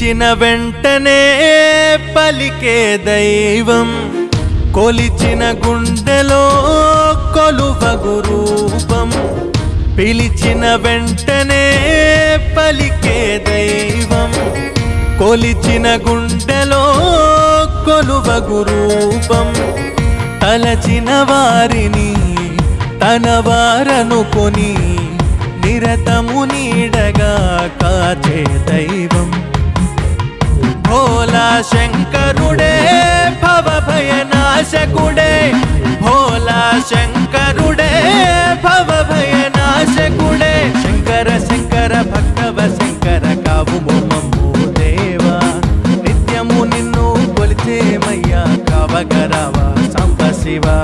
పిలిచిన వెంటనే పలికే దైవం కొలిచిన గుండెలో కొలువగు రూపం పిలిచిన వెంటనే పలికే దైవం కొలిచిన గుండెలో కొలువగు రూపం తలచిన వారిని తన వారనుకొని నిరతము నీడగా కాచే దైవం భోలా శంకరుడే భవ భయనాశకుడే భోలా శంకరుడే భవ భయనాశకుడే శంకర శంకర భక్తవ శంకర కావు మమ్ము దేవా నిత్యము నిన్ను కొలిచేమయ్యా కావగరవా సంబ శివా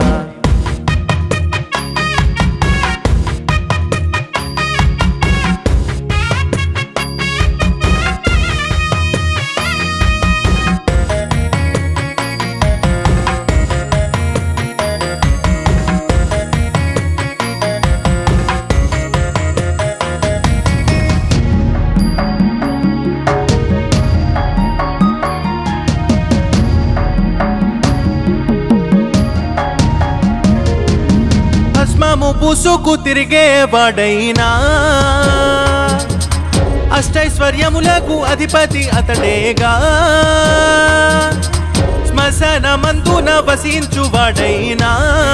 భస్మము పూసుకు తిరిగేవాడైనా అష్టైశ్వర్యములకు అధిపతి అతడేగా శ్మశాన మందున వసించువాడైనా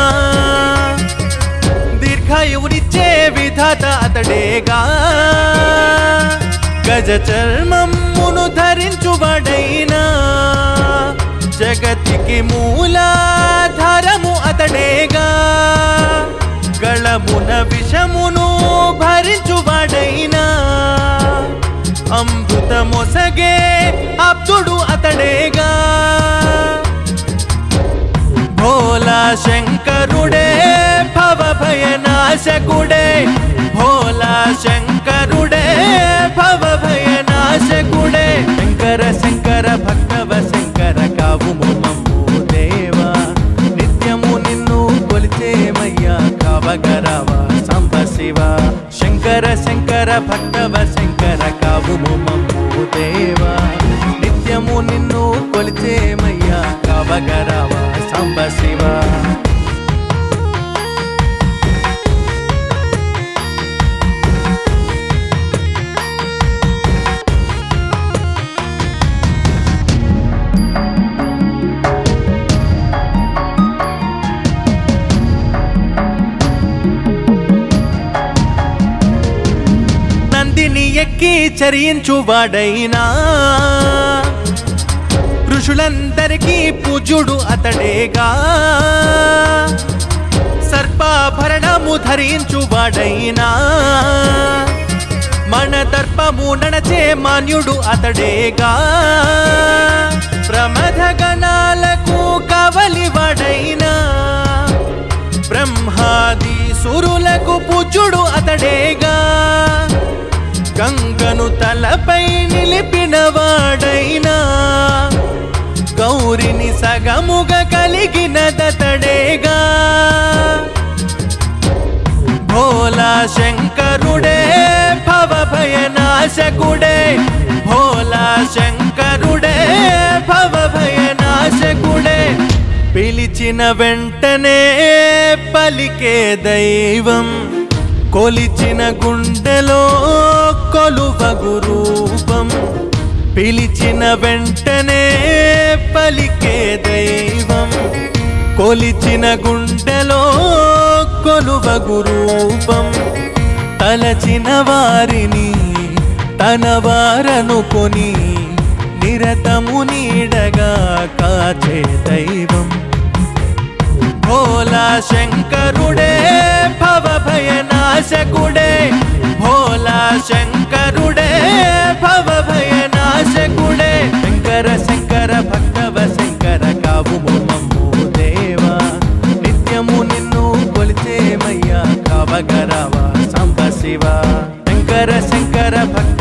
దీర్ఘాయువునిచ్చే విధాత అతడేగా గజ చర్మమును ధరించువాడైనా జగతికి మూలాధారము అతడేగా గళమున విషమును భరించువాడైనా అమృత మొసగే అబ్దుడు అతడేగా భోలా శంకరుడే భవ భయనాశకుడే భోలా శంకరుడే భవ భయనాశకుడే శంకర శంకర భక్తవ శంకర కావు మమ్ము దేవా నిత్యము నిన్ను కొలిచేమయ్యా కావగరవా సంబ శివ శంకర శంకర భక్తవ శంకర కావు మమ్ము దేవా నిత్యము నిన్ను కొలిచేమయ్యా కావగరవా సంబ శివ నందిని ఎక్కి చరించువాడైనా ఋషులందరికీ పూజుడు అతడేగా సర్పాభరణము ధరించువాడైనా మన దర్పము నడచే మాన్యుడు అతడేగా ప్రమథ గణాలకు కవలివాడైనా బ్రహ్మాది సురులకు పూజుడు అతడేగా గంగను తలపై నిలిపిన వాడైనా గౌరిని సగముగా కలిగినదతడేగా భోలా శంకరుడే భవ భయనాశకుడే భోలా శంకరుడే భవ భయనాశకుడే పిలిచిన వెంటనే పలికే దైవం కొలిచిన గుండెలో కొలువగు రూపం పిలిచిన వెంటనే పలికే దైవం కొలిచిన గుండెలో కొలువగు రూపం తలచిన వారిని తన వారనుకొని నిరతము నీడగా కాచే దైవం భోలా శంకరుడే భవ భయనాశకుడే భోలా శంకరుడే భవ భయనాశకుడే శంకర శంకర భక్తవ శంకర కావు మమ్ము దేవా నిత్యము నిన్ను కొలిచేమయ్యా కావగరవా సంబ శివ శంకర శంకర భక్త